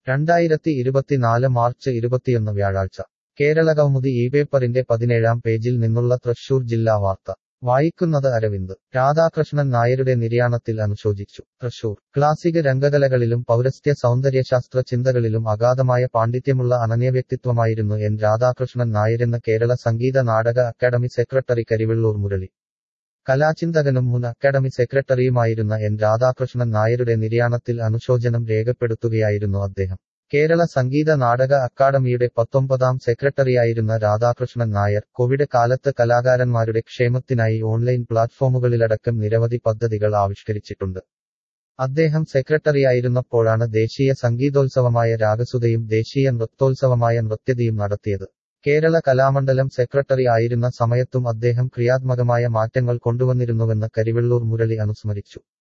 രണ്ടായിരത്തി ഇരുപത്തിനാല് മാർച്ച് ഇരുപത്തിയൊന്ന് വ്യാഴാഴ്ച കേരളകൗമുദി ഈ പേപ്പറിന്റെ പതിനേഴാം പേജിൽ നിന്നുള്ള തൃശൂർ ജില്ലാ വാർത്ത വായിക്കുന്നത് അരവിന്ദ് രാധാകൃഷ്ണൻ നായരുടെ നിര്യാണത്തിൽ അനുശോചിച്ചു തൃശൂർ ക്ലാസിക് രംഗകലകളിലും പൗരസ്ത്യ സൗന്ദര്യശാസ്ത്ര ചിന്തകളിലും അഗാധമായ പാണ്ഡിത്യമുള്ള അനന്യവ്യക്തിത്വമായിരുന്നു എൻ രാധാകൃഷ്ണൻ നായരെന്ന് കേരള സംഗീത നാടക അക്കാദമി സെക്രട്ടറി കരിവെള്ളൂർ മുരളി കലാചിന്തകനും മുൻ അക്കാദമി സെക്രട്ടറിയുമായിരുന്ന എൻ രാധാകൃഷ്ണൻ നായരുടെ നിര്യാണത്തിൽ അനുശോചനം രേഖപ്പെടുത്തുകയായിരുന്നു അദ്ദേഹം കേരള സംഗീത നാടക അക്കാദമിയുടെ പത്തൊമ്പതാം സെക്രട്ടറിയായിരുന്ന രാധാകൃഷ്ണൻ നായർ കോവിഡ് കാലത്ത് കലാകാരന്മാരുടെ ക്ഷേമത്തിനായി ഓൺലൈൻ പ്ലാറ്റ്ഫോമുകളിലടക്കം നിരവധി പദ്ധതികൾ ആവിഷ്കരിച്ചിട്ടുണ്ട് അദ്ദേഹം സെക്രട്ടറിയായിരുന്നപ്പോഴാണ് ദേശീയ സംഗീതോത്സവമായ രാഗസുതയും ദേശീയ നൃത്തോത്സവമായ നൃത്യതയും നടത്തിയത് കേരള കലാമണ്ഡലം സെക്രട്ടറി ആയിരുന്ന സമയത്തും അദ്ദേഹം ക്രിയാത്മകമായ മാറ്റങ്ങൾ കൊണ്ടുവന്നിരുന്നുവെന്ന് കരിവെള്ളൂർ മുരളി അനുസ്മരിച്ചു